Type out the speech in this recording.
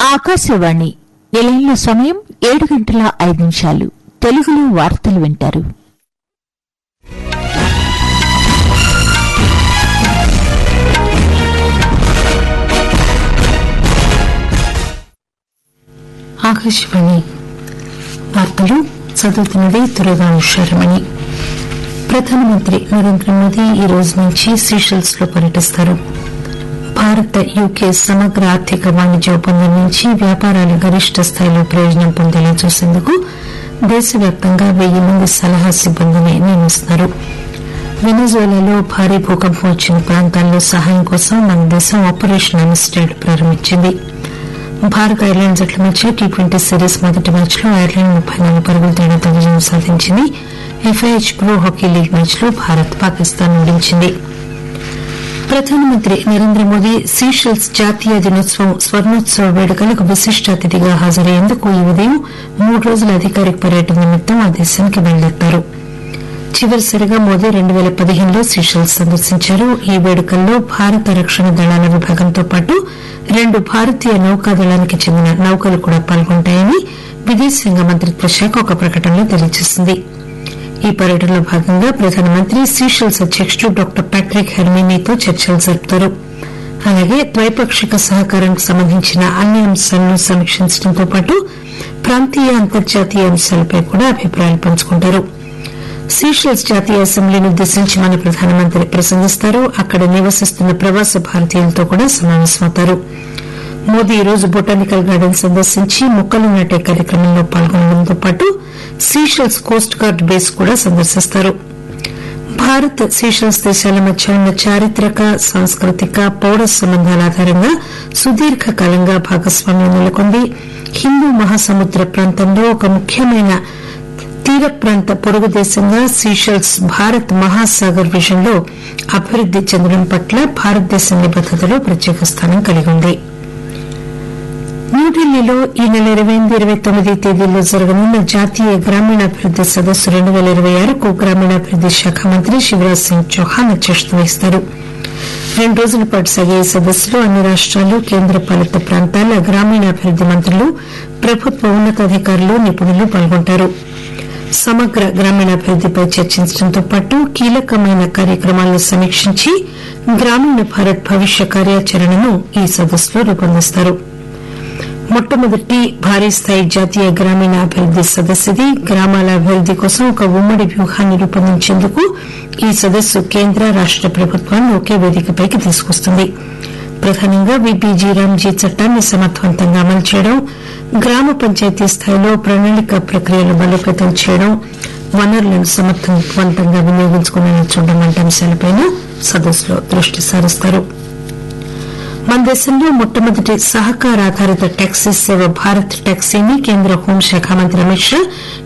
ఆకాశవాణి నిలయంలో సమయం ఏడు గంటల ఐదు నిమిషాలు తెలుగులో వార్తలు వింటారు ఆకాశవాణి వార్తలు చదువుతున్నది దురగా ఉషారమణి ప్రధానమంత్రి నరేంద్ర మోదీ ఈ రోజు నుంచి సీషెల్స్ లో పర్యటిస్తారు భారత యూకే సమగ్ర ఆర్థిక వాణిజ్య ఒప్పందం నుంచి వ్యాపారాలు గరిష్ట స్థాయిలో ప్రయోజనం పొందేలా చూసేందుకు దేశవ్యాప్తంగా వెయ్యి మంది సలహా సిబ్బందిని నియమిస్తున్నారు వెనిజువేలాలో భారీ భూకంపం వచ్చిన ప్రాంతాల్లో సహాయం కోసం మన దేశం ఆపరేషన్ అమిస్టెడ్ ప్రారంభించింది భారత్ ఐర్లాండ్ జట్ల మధ్య టీ ట్వంటీ సిరీస్ మొదటి మ్యాచ్ లో ఐర్లాండ్ ముప్పై నాలుగు పరుగుల తేడాతో విజయం సాధించింది FIH pro hockey league match లో భారత్ పాకిస్తాన్ ఓడించింది ప్రధానమంత్రి నరేంద్ర మోదీ సీషెల్స్ జాతీయ దినోత్సవం స్వర్ణోత్సవ వేడుకలకు విశిష్ట అతిథిగా హాజరయ్యేందుకు ఈ ఉదయం మూడు రోజుల అధికారిక పర్యటన నిమిత్తం ఆ దేశానికి బయలుదేరతారు చివరిసారిగా మోదీ రెండు పేల పదిహేనులో సీషెల్స్ సందర్శించారు ఈ వేడుకల్లో భారత రక్షణ దళాల విభాగంతో పాటు రెండు భారతీయ నౌకాదళానికి చెందిన నౌకలు కూడా పాల్గొంటాయని విదేశాంగ మంత్రిత్వ శాఖ ఒక ప్రకటనలో తెలియజేసింది ఈ పర్యటనలో భాగంగా ప్రధానమంత్రి సీషెల్స్ అధ్యకుడు డాక్టర్ ప్యాట్రిక్ హెర్మినీతో చర్చలు జరుపుతారు అలాగే ద్వైపాక్షిక సహకారానికి సంబంధించిన అన్ని అంశాలను సమీక్షించడంతో పాటు ప్రాంతీయ అంతర్జాతీయ అంశాలపై కూడా అభిప్రాయాలు పంచుకుంటారు సీషెల్స్ జాతీయ అసెంబ్లీని ఉద్దేశించి మన ప్రధానమంత్రి ప్రసంగిస్తారు అక్కడ నివసిస్తున్న ప్రవాస భారతీయులతో కూడా సమావేశమవుతారు మోదీ ఈ రోజు బొటానికల్ గార్డెన్ సందర్శించి మొక్కలు నాటే కార్యక్రమంలో పాల్గొనడంతో పాటు సీషెల్స్ కోస్ట్ గార్డ్ బేస్ కూడా సందర్శిస్తారు భారత్ సీషెల్స్ దేశాల మధ్య ఉన్న చారిత్రక సాంస్కృతిక పౌర సంబంధాల ఆధారంగా సుదీర్ఘకాలంగా భాగస్వామ్యం నెలకొంది హిందూ మహాసముద్ర ప్రాంతంలో ఒక ముఖ్యమైన తీర ప్రాంత పొరుగు దేశంగా సీషెల్స్ భారత్ మహాసాగర్ విజన్లో అభివృద్ది చెందడం పట్ల భారతదేశం నిబద్దతలో ప్రత్యేక స్థానం కలిగి ఉంది న్యూఢిల్లీలో ఈ నెల ఇరవై ఎనిమిది ఇరవై తొమ్మిది తేదీల్లో జరగనున్న జాతీయ గ్రామీణాభివృద్ది సదస్సు రెండు పేల ఇరవై ఆరుకు గ్రామీణాభివృద్ది శాఖ మంత్రి శివరాజ్ సింగ్ చౌహాన్ అధ్యక్షత వహిస్తారు రెండు రోజుల పాటు సాగే ఈ సదస్సులో అన్ని రాష్టాలు కేంద్ర పాలిత ప్రాంతాల గ్రామీణాభివృద్ది మంత్రులు ప్రభుత్వ ఉన్నతాధికారులు నిపుణులు పాల్గొంటారు సమగ్ర గ్రామీణాభివృద్దిపై చర్చించడంతో పాటు కీలకమైన కార్యక్రమాలను సమీక్షించి గ్రామీణ భారత్ భవిష్య కార్యాచరణను ఈ సదస్సులో రూపొందిస్తారు మొట్టమొదటి భారీ స్థాయి జాతీయ గ్రామీణ అభివృద్ది సదస్సుది గ్రామాల అభివృద్ది కోసం ఒక ఉమ్మడి వ్యూహాన్ని రూపొందించేందుకు ఈ సదస్సు కేంద్ర రాష్ట ప్రభుత్వాలను ఒకే వేదికపైకి తీసుకొస్తుంది ప్రధానంగా విబీజీ రామ్జీ చట్టాన్ని సమర్థవంతంగా అమలు చేయడం గ్రామ పంచాయతీ స్థాయిలో ప్రణాళిక ప్రక్రియలు బలోపేతం చేయడం వనరులను సమర్థవంతంగా వినియోగించుకునేలా చూడడం వంటి అంశాలపై సదస్సులో దృష్టి సారిస్తారు మన దేశంలో మొట్టమొదటి సహకార ఆధారిత టాక్సీ సేవ భారత్ టాక్సీని కేంద్ర హోంశాఖ మంత్రి అమిత్ షా